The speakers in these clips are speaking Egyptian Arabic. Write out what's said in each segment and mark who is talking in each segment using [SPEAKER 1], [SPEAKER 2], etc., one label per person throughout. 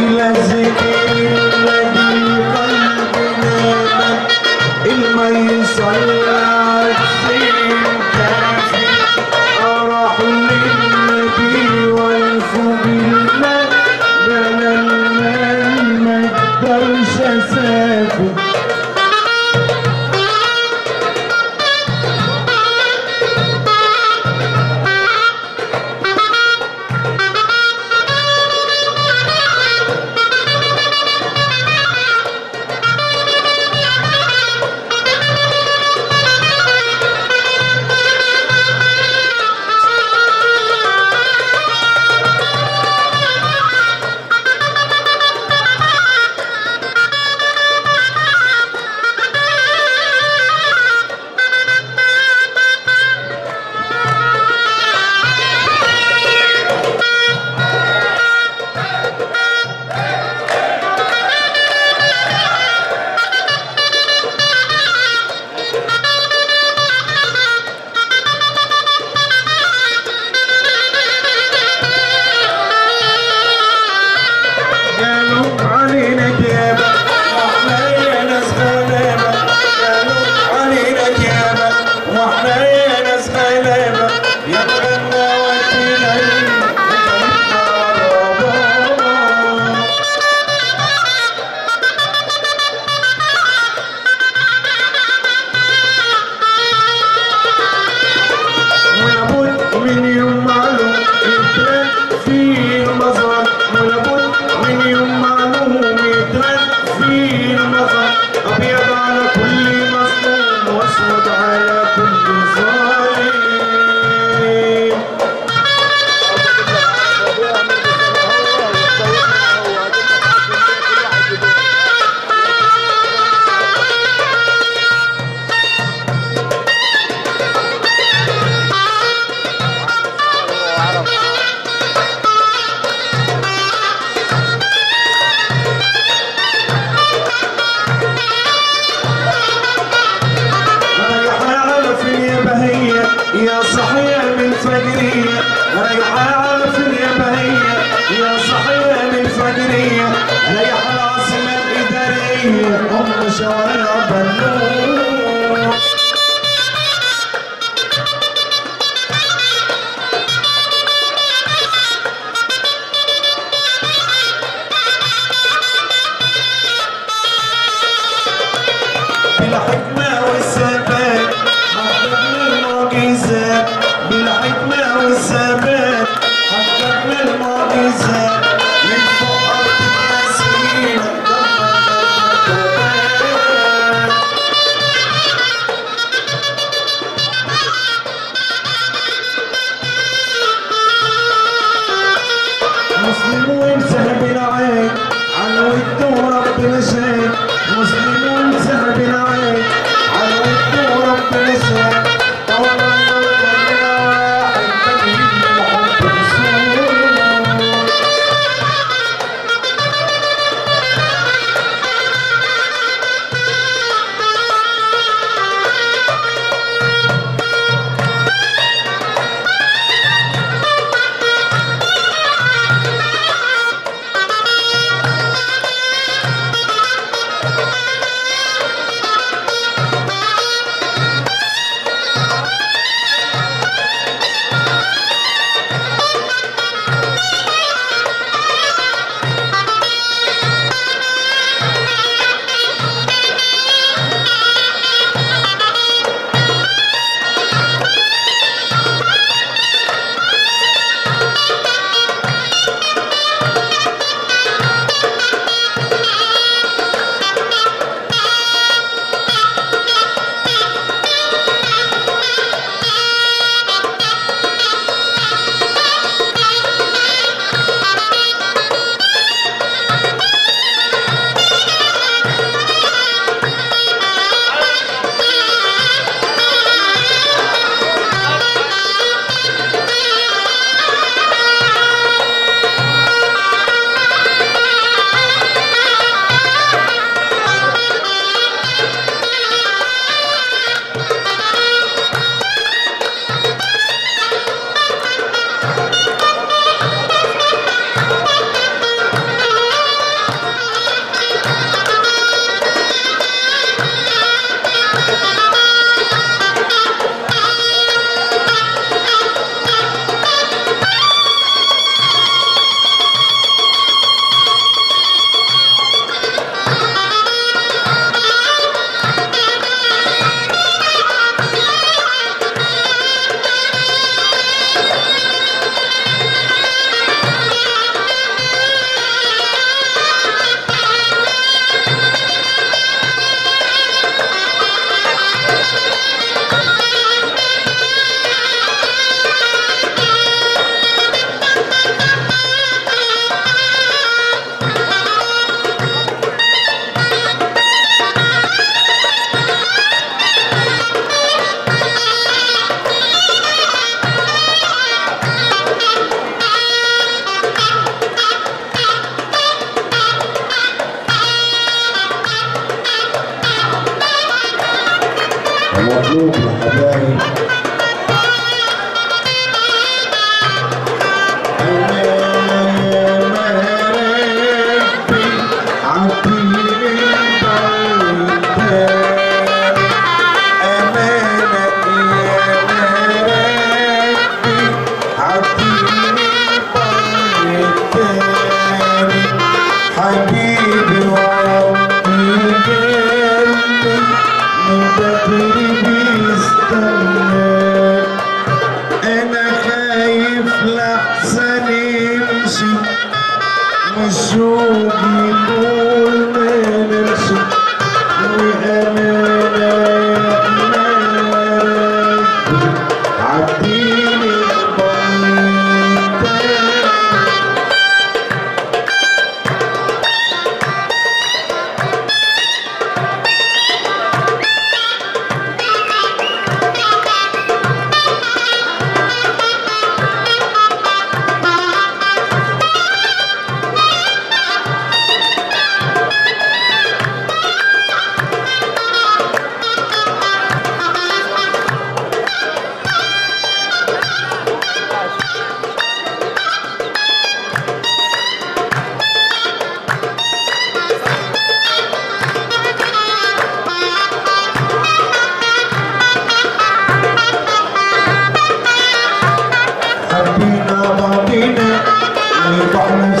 [SPEAKER 1] لذك الذي قلبنا الميسر عالسين كافي أراح للنبي والفوق الماء بلا الماء ما اقدرش اسافر قالوا علينا جابة واحنا يا ناس غلابة قالوا علينا جابة واحنا يا ناس غلابة يا غنواتنا ولابد من يوم معلوم يترد فيه المظهر ولابد من يوم معلوم يترد فيه المظهر ابيض على كل مظلوم واسود على كل ظالم رايحة على فين يا بهية يا صحية من فجرية رايحة على فين يا بهية يا صحية من فجرية رايحة العاصمة الإدارية أم شوارع بنوك بالحكمة والثبات حققنا المعجزات بالحكمة والثبات حققنا المعجزات من فوق أرض الياسمين دمرنا الكبات مسلمون سحب العين على ود وربنا شاهد مسلمون سحب العين على ود وربنا شاهد طول الله واحد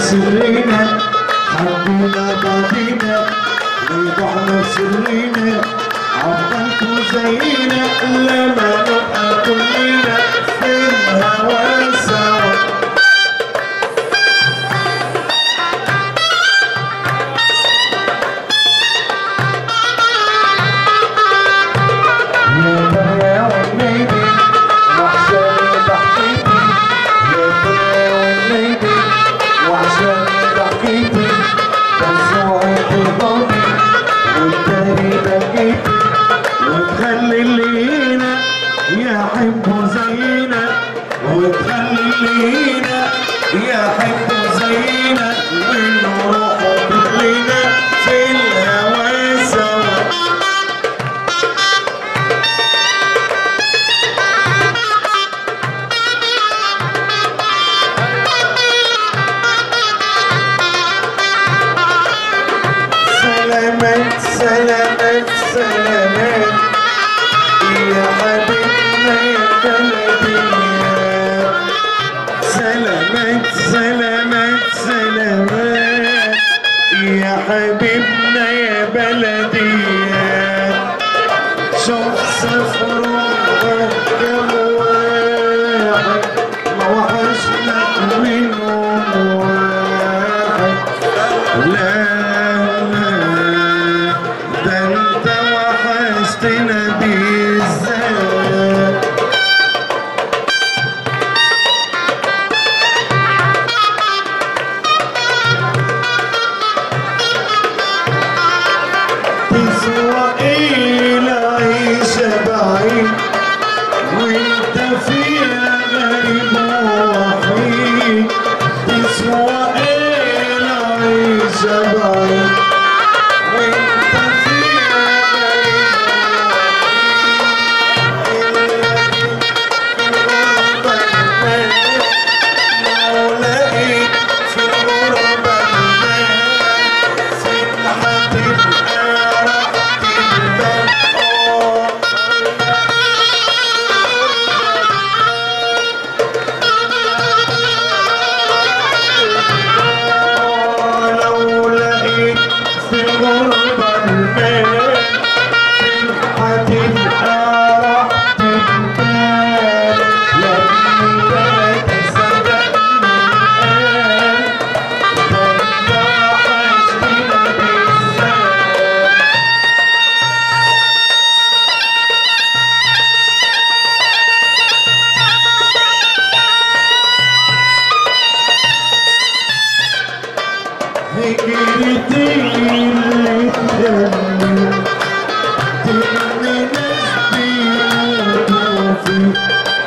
[SPEAKER 1] سرنا حبينا بعضينا وضعنا سرنا عملكوا زينا لما نبقى كلنا في الهوى سوا يا والنبي وعشان ضحكتي يا دنيا والنبي وعشان ضحكتي بس وعيت الضمي والتاني بكيتي وتخلي اللينا يحبوا زينا وتخلي اللينا يحبوا زينا ونروحوا كلنا في الهوى سوا سلامات سلامات سلامات يا حبيبنا يا بلدي سلامات سلامات سلامات يا حبيبنا يا بلدي شوف سفر كم واحد ما وحشنا منهم واحد لا لا ده انت وحشتنا بالذات تسوى ايه العيشة بعيد وانت فيها غريب ووحيد تسوى ايه العيشة بعيد وانت فيها غريب لو لقيت في الغربة المال فين هتبقى راحة البال لو لقيت في الغربة المال فين هتبقى راحة البال يا ابني بلد صدقني الآن ده انت وحشتنا بالذات هجرتي اللي تخلي تبني ناس بيموتوا فيك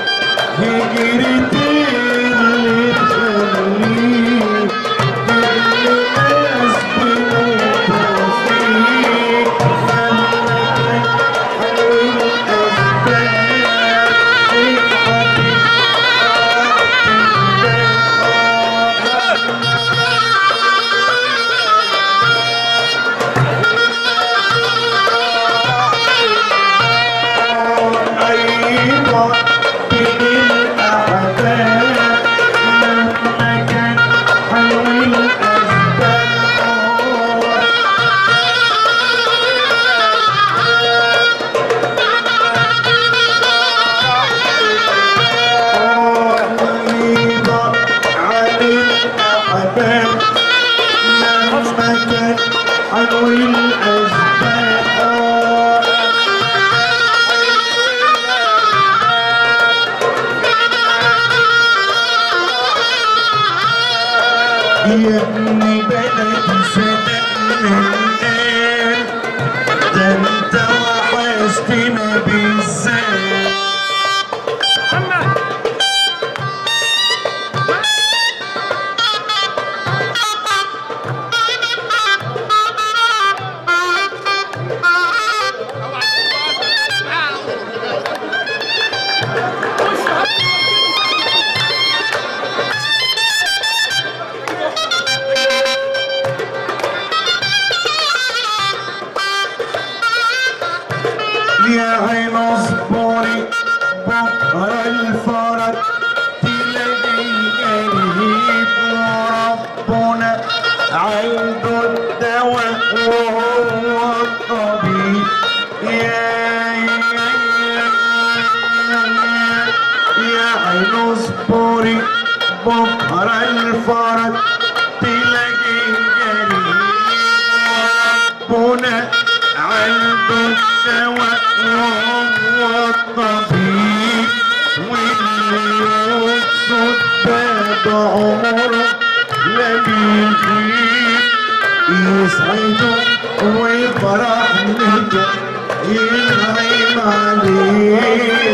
[SPEAKER 1] هجرتي اللي تخلي تبني ناس بيموتوا فيك خلك حلو الأسباب فيك أيضا بين الأحباب لما كان حلو الأسباب أيضا عن الأحباب لما كان حلو الأسباب يا ابني بلدي صدقنا الآن ده انت وحشتنا بالذات عمري بكرة الفرج تلاقي جريء ربنا عنده الدواء وهو الطبيب واللي يقصد باب عمره لا بيغيب يسعده ويفرح نجا ينعم عليه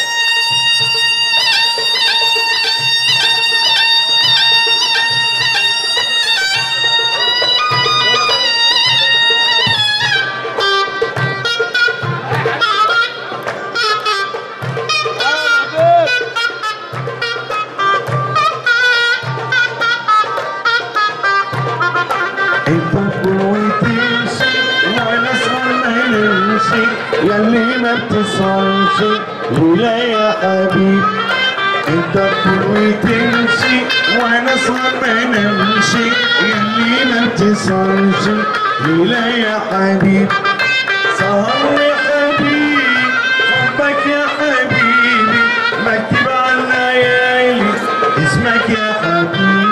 [SPEAKER 1] انت وتمشي وانا اسهر ما نمشي ياللي ما بتصلش لولا يا حبيب انت وتمشي وانا اسهر ما نمشي ياللي ما بتصلش لولا يا حبيب سهرني حبيب حبك يا حبيبي مكتب على الليالي اسمك يا حبيبي